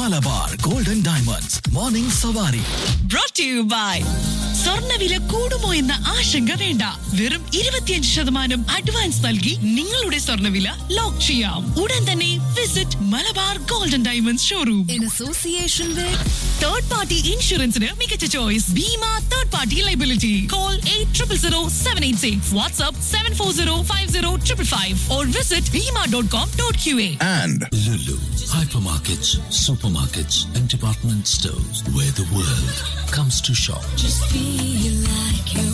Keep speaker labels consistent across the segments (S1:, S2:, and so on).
S1: Malabar golden diamonds morning സവാരി
S2: brought to you by സ്വർണ്ണവില കൂടുമോ എന്ന ആശങ്ക വേണ്ട വെറും ഇരുപത്തിയഞ്ച് ശതമാനം അഡ്വാൻസ് നൽകി നിങ്ങളുടെ സ്വർണ്ണവില ലോക്ക് ചെയ്യാം ഉടൻ തന്നെ visit Malabar golden diamonds showroom
S3: in association with
S2: third party ഇൻഷുറൻസിന് മികച്ച choice Bima third party liability call eight triple zero seven eight six WhatsApp seven four zero five zero triple five or visit Bima dot com dot Q A
S1: and
S4: Lulu, hypermarkets, supermarkets, and department stores where the world comes to shop.
S3: feel like you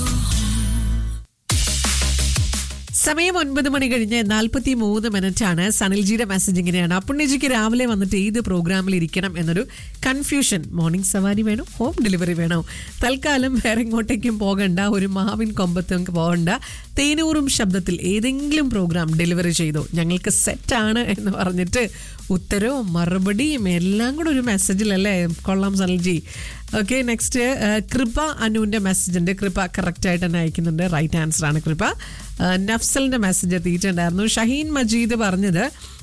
S5: സമയം ഒൻപത് മണി കഴിഞ്ഞ് നാൽപ്പത്തി മൂന്ന് minute ആണ് സനിൽജിയുടെ message ഇങ്ങനെയാണ് അപ്പുണ്ണിജിക്ക് രാവിലെ വന്നിട്ട് ഏത് പ്രോഗ്രാമിൽ ഇരിക്കണം എന്നൊരു കൺഫ്യൂഷൻ മോർണിംഗ് സവാരി വേണോ ഹോം ഡെലിവറി വേണോ തൽക്കാലം വേറെ എങ്ങോട്ടേക്കും പോകണ്ട ഒരു മാവിൻ കൊമ്പത്തും പോകണ്ട തേനൂറും ശബ്ദത്തിൽ ഏതെങ്കിലും പ്രോഗ്രാം ഡെലിവറി ചെയ്തോ ഞങ്ങൾക്ക് സെറ്റാണ് എന്ന് പറഞ്ഞിട്ട് ഉത്തരവും മറുപടിയും എല്ലാം കൂടെ ഒരു മെസ്സേജിലല്ലേ കൊള്ളാം സനിൽജി ഓക്കെ നെക്സ്റ്റ് കൃപ അനുവിന്റെ മെസ്സേജ് ഉണ്ട് കൃപ കറക്റ്റ് ആയിട്ട് തന്നെ അയക്കുന്നുണ്ട് റൈറ്റ് ആൻസർ ആണ് കൃപ ആ, നഫ്സലിന്റെ മെസ്സേജ് എത്തിയിട്ടുണ്ടായിരുന്നു ഷഹീൻ മജീദ് പറഞ്ഞത്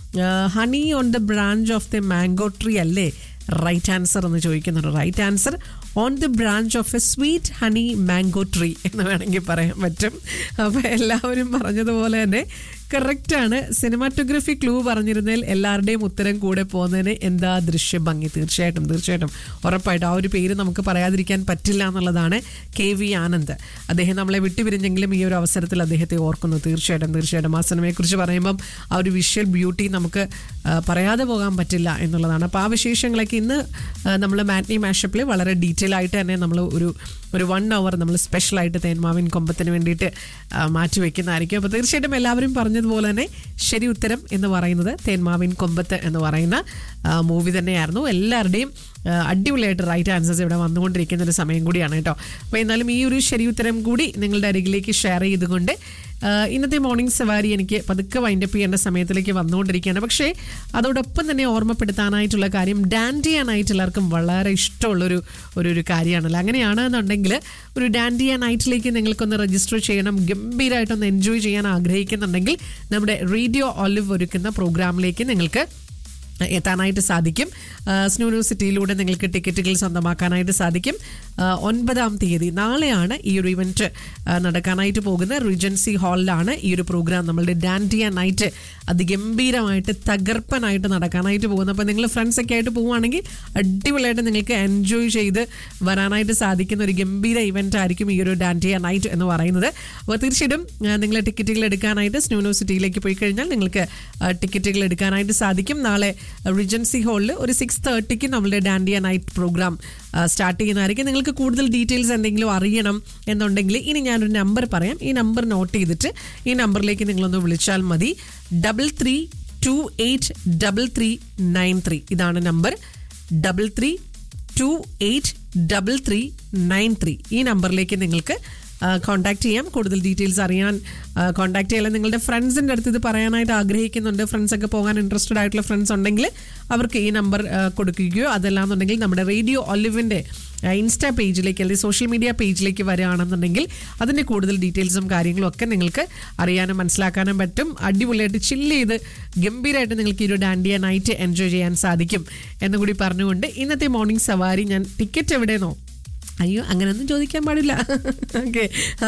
S5: honey on the branch of the mango tree അല്ലേ റൈറ്റ് ആൻസർ എന്ന് ചോദിക്കുന്നുണ്ട് right answer on the branch of a sweet honey mango tree എന്ന് വേണമെങ്കിൽ പറയാൻ പറ്റും അപ്പോൾ എല്ലാവരും പറഞ്ഞതുപോലെ തന്നെ കറക്റ്റാണ് സിനിമാറ്റോഗ്രഫി ക്ലൂ പറഞ്ഞിരുന്നതിൽ എല്ലാവരുടെയും ഉത്തരം കൂടെ പോകുന്നതിന് എന്താ ദൃശ്യ ഭംഗി തീർച്ചയായിട്ടും തീർച്ചയായിട്ടും ഉറപ്പായിട്ടും ആ ഒരു പേര് നമുക്ക് പറയാതിരിക്കാൻ പറ്റില്ല എന്നുള്ളതാണ് കെ വി ആനന്ദ് അദ്ദേഹം നമ്മളെ വിട്ടുപിരിഞ്ഞെങ്കിലും ഈ ഒരു അവസരത്തിൽ അദ്ദേഹത്തെ ഓർക്കുന്നു തീർച്ചയായിട്ടും തീർച്ചയായിട്ടും ആ സിനിമയെക്കുറിച്ച് പറയുമ്പം ആ ഒരു വിഷ്വൽ ബ്യൂട്ടി നമുക്ക് ആ, പറയാതെ പോകാൻ പറ്റില്ല എന്നുള്ളതാണ് അപ്പോൾ ആ വിശേഷങ്ങളൊക്കെ ഇന്ന് നമ്മൾ മാറ്റ്നി മാഷപ്പിൽ വളരെ ഡീറ്റെയിൽ ആയിട്ട് തന്നെ നമ്മൾ ഒരു ഒരു വൺ അവർ നമ്മൾ സ്പെഷ്യലായിട്ട് തേന്മാവിൻ കൊമ്പത്തിന് വേണ്ടിയിട്ട് ആ, മാറ്റി വെക്കുന്നതായിരിക്കും അപ്പോൾ തീർച്ചയായിട്ടും എല്ലാവരും പറഞ്ഞതുപോലെ തന്നെ ശരി ഉത്തരം എന്ന് പറയുന്നത് തേന്മാവിൻ കൊമ്പത്ത് എന്ന് പറയുന്ന മൂവി തന്നെയായിരുന്നു എല്ലാവരുടെയും ആ, അടിപൊളിയായിട്ട് റൈറ്റ് ആൻസേഴ്സ് ഇവിടെ വന്നുകൊണ്ടിരിക്കുന്ന ഒരു സമയം കൂടിയാണ് കേട്ടോ അപ്പോൾ എന്നാലും ഈ ഒരു ശരി ഉത്തരം കൂടി നിങ്ങളുടെ അരികിലേക്ക് ഷെയർ ചെയ്തുകൊണ്ട് ആ, ഇന്നത്തെ മോർണിംഗ് സവാരി എനിക്ക് പതുക്കെ വൈൻഡപ്പ് ചെയ്യേണ്ട സമയത്തിലേക്ക് വന്നുകൊണ്ടിരിക്കുകയാണ് പക്ഷേ അതോടൊപ്പം തന്നെ ഓർമ്മപ്പെടുത്താനായിട്ടുള്ള കാര്യം ഡാൻഡിയാനായിട്ട് എല്ലാവർക്കും വളരെ ഇഷ്ടമുള്ളൊരു ഒരു ഒരു കാര്യമാണല്ലോ അങ്ങനെയാണെന്നുണ്ടെങ്കിൽ ഒരു ഡാൻഡിയ നൈറ്റിലേക്ക് നിങ്ങൾക്കൊന്ന് രജിസ്റ്റർ ചെയ്യണം ഗംഭീരമായിട്ടൊന്ന് എൻജോയ് ചെയ്യാൻ ആഗ്രഹിക്കുന്നുണ്ടെങ്കിൽ നമ്മുടെ റേഡിയോ ഒലിവ് ഒരുക്കുന്ന പ്രോഗ്രാമിലേക്ക് നിങ്ങൾക്ക് എത്താനായിട്ട് സാധിക്കും സ്നോ യൂണിവേഴ്സിറ്റിയിലൂടെ നിങ്ങൾക്ക് ടിക്കറ്റുകൾ സ്വന്തമാക്കാനായിട്ട് സാധിക്കും ആ, ഒൻപതാം തീയതി നാളെയാണ് ഈ ഒരു ഇവന്റ് നടക്കാനായിട്ട് പോകുന്നത് റിജൻസി ഹാളിലാണ് ഈ ഒരു പ്രോഗ്രാം നമ്മളുടെ ഡാൻഡിയ നൈറ്റ് അതിഗംഭീരമായിട്ട് തകർപ്പനായിട്ട് നടക്കാനായിട്ട് പോകുന്നത് അപ്പോൾ നിങ്ങൾ ഫ്രണ്ട്സ് ഒക്കെ ആയിട്ട് പോവുകയാണെങ്കിൽ അടിപൊളിയായിട്ട് നിങ്ങൾക്ക് എൻജോയ് ചെയ്ത് വരാനായിട്ട് സാധിക്കുന്ന ഒരു ഗംഭീര ഇവന്റ് ആയിരിക്കും ഈ ഒരു ഡാൻഡിയ നൈറ്റ് എന്ന് പറയുന്നത് അപ്പോൾ തീർച്ചയായിട്ടും നിങ്ങൾ ടിക്കറ്റുകൾ എടുക്കാനായിട്ട് സ്നോ യൂണിവേഴ്സിറ്റിയിലേക്ക് പോയി കഴിഞ്ഞാൽ നിങ്ങൾക്ക് ആ, ടിക്കറ്റുകൾ എടുക്കാനായിട്ട് സാധിക്കും നാളെ റിജൻസി ഹാളിൽ ഒരു സിക്സ് തേർട്ടിക്ക് നമ്മളുടെ ഡാൻഡിയ നൈറ്റ് പ്രോഗ്രാം സ്റ്റാർട്ട് ചെയ്യുന്നതായിരിക്കും നിങ്ങൾക്ക് കൂടുതൽ ഡീറ്റെയിൽസ് എന്തെങ്കിലും അറിയണം എന്നുണ്ടെങ്കിൽ ഇനി ഞാനൊരു നമ്പർ പറയാം ഈ നമ്പർ നോട്ട് ചെയ്തിട്ട് ഈ നമ്പറിലേക്ക് നിങ്ങളൊന്ന് വിളിച്ചാൽ മതി double three two eight double three nine three ഇതാണ് number double three two eight double three nine three ഈ നമ്പറിലേക്ക് നിങ്ങൾക്ക് കോൺടാക്ട് ചെയ്യാം കൂടുതൽ ഡീറ്റെയിൽസ് അറിയാൻ കോൺടാക്ട് ചെയ്യാൻ നിങ്ങളുടെ ഫ്രണ്ട്സിൻ്റെ അടുത്ത് ഇത് പറയാനായിട്ട് ആഗ്രഹിക്കുന്നുണ്ട് ഫ്രണ്ട്സ് ഒക്കെ പോകാൻ ഇൻട്രസ്റ്റഡ് ആയിട്ടുള്ള ഫ്രണ്ട്സ് ഉണ്ടെങ്കിൽ അവർക്ക് ഈ നമ്പർ കൊടുക്കുകയോ അതല്ലാന്നുണ്ടെങ്കിൽ നമ്മുടെ റേഡിയോ ഒലിവിൻ്റെ ഇൻസ്റ്റാ പേജിലേക്ക് അല്ലെങ്കിൽ സോഷ്യൽ മീഡിയ പേജിലേക്ക് വരികയാണെന്നുണ്ടെങ്കിൽ അതിൻ്റെ കൂടുതൽ ഡീറ്റെയിൽസും കാര്യങ്ങളും ഒക്കെ നിങ്ങൾക്ക് അറിയാനും മനസ്സിലാക്കാനും പറ്റും അടിപൊളിയായിട്ട് ചില്ല് ചെയ്ത് ഗംഭീരമായിട്ട് നിങ്ങൾക്ക് ഈ ഒരു ഡാൻഡിയ നൈറ്റ് എൻജോയ് ചെയ്യാൻ സാധിക്കും എന്നുകൂടി പറഞ്ഞുകൊണ്ട് ഇന്നത്തെ മോർണിംഗ് സവാരി ഞാൻ ടിക്കറ്റ് എവിടെയെന്നോ അയ്യോ അങ്ങനെയൊന്നും ചോദിക്കാൻ പാടില്ല ഓക്കെ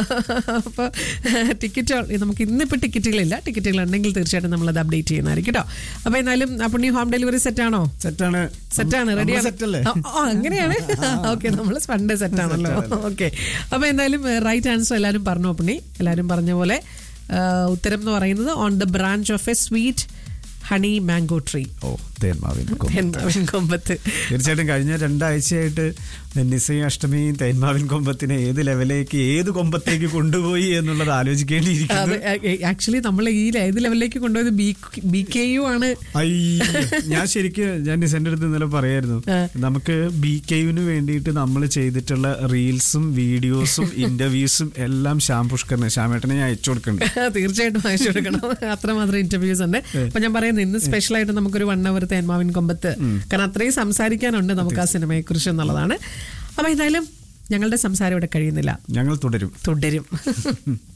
S5: അപ്പോൾ ടിക്കറ്റ് നമുക്ക് ഇന്നിപ്പോൾ ടിക്കറ്റുകളില്ല ടിക്കറ്റുകൾ ഉണ്ടെങ്കിൽ തീർച്ചയായിട്ടും നമ്മളത് അപ്ഡേറ്റ് ചെയ്യുന്നതായിരിക്കും കേട്ടോ അപ്പോൾ എന്നാലും അപ്പോൾ നീ ഹോം ഡെലിവറി സെറ്റാണോ
S6: സെറ്റാണ്
S5: സെറ്റാണ് റെഡിയാണ്
S6: സെറ്റല്ലേ
S5: അങ്ങനെയാണ് ഓക്കെ നമ്മൾ പണ്ട് സെറ്റാണല്ലോ ഓക്കെ അപ്പോൾ എന്തായാലും റൈറ്റ് ആൻസർ എല്ലാവരും പറഞ്ഞു അപ്പണി എല്ലാവരും പറഞ്ഞ പോലെ ആ, ഉത്തരം എന്ന് പറയുന്നത് on the branch of a sweet honey mango tree
S6: ഓ തേന്മാവിൻ കൊമ്പ്.
S5: കൊമ്പത്ത്
S6: തീർച്ചയായിട്ടും കഴിഞ്ഞ രണ്ടാഴ്ചയായിട്ട് നിസയും അഷ്ടമിയും തേന്മാവിൻ കൊമ്പത്തിനെ ഏത് ലെവലിലേക്ക് ഏത് കൊമ്പത്തേക്ക് കൊണ്ടുപോയി എന്നുള്ളത് ആലോചിക്കേണ്ടിയിരിക്കുന്നു
S5: ആക്ച്വലി നമ്മൾ ഈ ഏത് ലെവലിലേക്ക് കൊണ്ടുപോയത് ബി ബി കെ യു ആണ്
S6: അയ്യ, ഞാൻ ശരിക്കും ഞാൻ നിസന്റെ അടുത്ത് ഇന്നലെ പറയായിരുന്നു നമുക്ക് ബി കെയുവിന് വേണ്ടിയിട്ട് നമ്മൾ ചെയ്തിട്ടുള്ള റീൽസും വീഡിയോസും ഇന്റർവ്യൂസും എല്ലാം ശ്യാം പുഷ്കറിന് ശ്യാമേട്ടനെ ഞാൻ അയച്ചു കൊടുക്കുന്നുണ്ട്
S5: തീർച്ചയായിട്ടും അയച്ചു കൊടുക്കണം അത്രമാത്രം ഇന്റർവ്യൂസ് ഉണ്ട് അപ്പൊ ഞാൻ പറയുന്നത് ഇന്ന് സ്പെഷ്യൽ ആയിട്ട് നമുക്കൊരു വൺ അവർ തേന്മാവിൻ കൊമ്പത്ത് കാരണം അത്രയും സംസാരിക്കാനുണ്ട് നമുക്ക് ആ സിനിമയെ കുറിച്ച് എന്നുള്ളതാണ് അപ്പൊ എന്തായാലും ഞങ്ങളുടെ സംസാരം ഇവിടെ കഴിയുന്നില്ല
S6: ഞങ്ങൾ തുടരും
S5: തുടരും